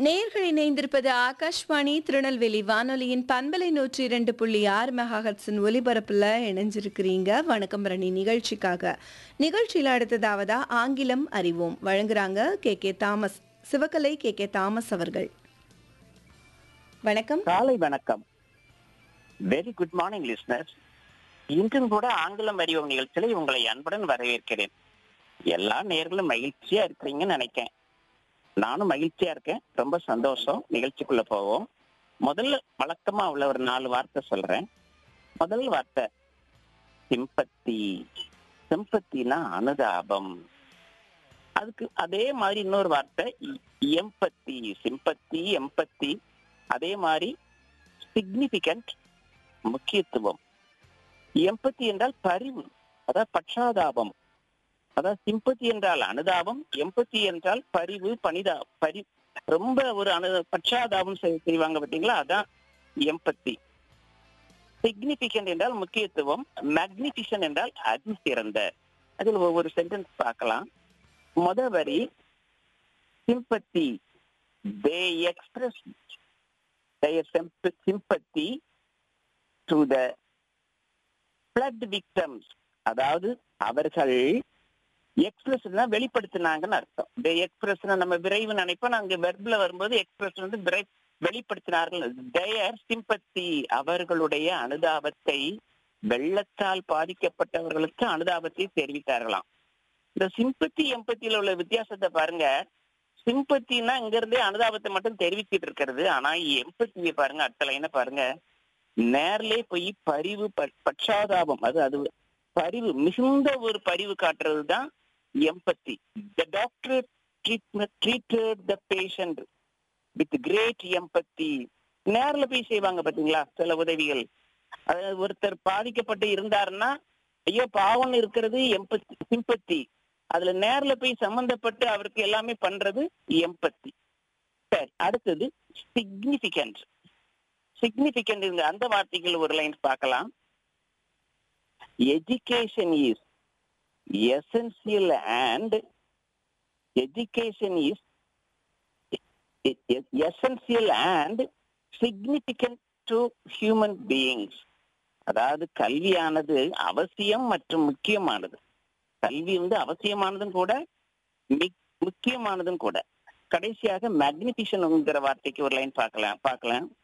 நேர்கள் இணைந்திருப்பது ஆகாஷ்வாணி திருநெல்வேலி வானொலியின் பண்பலை நூற்றி இரண்டு புள்ளி ஆறு மெகாஹர்ட்ஸின் ஒலிபரப்புல இணைஞ்சிருக்கிறீங்க வணக்கம் ரணி நிகழ்ச்சிக்காக நிகழ்ச்சியில் அடுத்ததாவதா ஆங்கிலம் அறிவோம் வழங்குறாங்க K K Thomas Sivakalai K K Thomas அவர்கள் வணக்கம் காலை வணக்கம் வெரி குட் மார்னிங் லிஸ்னர்ஸ் இன்றும் கூட ஆங்கிலம் அறிவோம் நிகழ்ச்சியில உங்களை அன்புடன் வரவேற்கிறேன் எல்லா நேர்களும் மகிழ்ச்சியா இருக்கிறீங்கன்னு நினைக்கிறேன் நானும் மகிழ்ச்சியா இருக்கேன் ரொம்ப சந்தோஷம் நிகழ்ச்சிக்குள்ள போவோம் முதல்ல வழக்கமா உள்ள ஒரு நாலு வார்த்தை சொல்றேன் முதல் வார்த்தை சிம்பத்தி சிம்பத்தினா அனுதாபம் அதுக்கு அதே மாதிரி இன்னொரு வார்த்தை எம்பத்தி சிம்பத்தி எம்பத்தி அதே மாதிரி சிக்னிபிகண்ட் முக்கியத்துவம் எம்பத்தி என்றால் பரிவு அதாவது பட்சாதாபம் அதாவது சிம்பத்தி என்றால் அனுதாபம் எம்பத்தி என்றால் பரிவு பணிதா பரி ரொம்ப ஒரு அனு பட்சாதாபம் செய்- செய்வாங்க பாத்தீங்களா அதான் எம்பத்தி சிக்னிபிகண்ட் என்றால் முக்கியத்துவம் மேக்னிபிஷன் என்றால் அதிசிறந்த அதில் ஒவ்வொரு சென்டென்ஸ் பார்க்கலாம் முத வரி sympathy they express their symp- sympathy to the flood victims அதாவது அவர்கள் எக்ஸ்பிரஸ்னா வெளிப்படுத்தினாங்கன்னு அர்த்தம் இந்த எக்ஸ்பிரஸ்னா நம்ம விரைவு நினைப்போம் அங்க வெர்ப்ல வரும்போது எக்ஸ்பிரஸ் வந்து விரை வெளிப்படுத்தினார்கள் தயர் சிம்பத்தி அவர்களுடைய அனுதாபத்தை வெள்ளத்தால் பாதிக்கப்பட்டவர்களுக்கு அனுதாபத்தை தெரிவித்தார்களாம் இந்த சிம்பத்தி எம்பத்தியில உள்ள வித்தியாசத்தை பாருங்க சிம்பத்தின்னா இங்க இருந்தே அனுதாபத்தை மட்டும் தெரிவிச்சிட்டு இருக்கிறது ஆனா எம்பத்தியை பாருங்க அடுத்த லைனை பாருங்க நேர்லே போய் பரிவு ப- பட்சாதாபம் அது அது பரிவு மிகுந்த ஒரு பரிவு காட்டுறது தான் எம்பத்தி the doctor treated the patient with great எம்பத்தி நேர்ல போய் செய்வாங்க பாத்தீங்களா சில உதவிகள் அதாவது ஒருத்தர் பாதிக்கப்பட்டு இருந்தாருன்னா ஐயோ பாவம்னு இருக்கிறது எம்பத்தி சிம்பத்தி அதுல நேர்ல போய் சம்பந்தப்பட்டு அவருக்கு எல்லாமே பண்றது எம்பத்தி சரி அடுத்தது சிக்னிபிகண்ட் சிக்னிபிகண்ட் அந்த வார்த்தைகள் ஒரு லைன் பார்க்கலாம் education is essential and education is essential and significant to human beings அதாவது கல்வியானது அவசியம் மற்றும் முக்கியமானது கல்வி வந்து அவசியமானதும் கூட மிக்- முக்கியமானதும் கூட கடைசியாக மேக்னிபிஷன்ங்கிற வார்த்தைக்கு ஒரு லைன் பார்க்கலாம் பார்க்கலாம்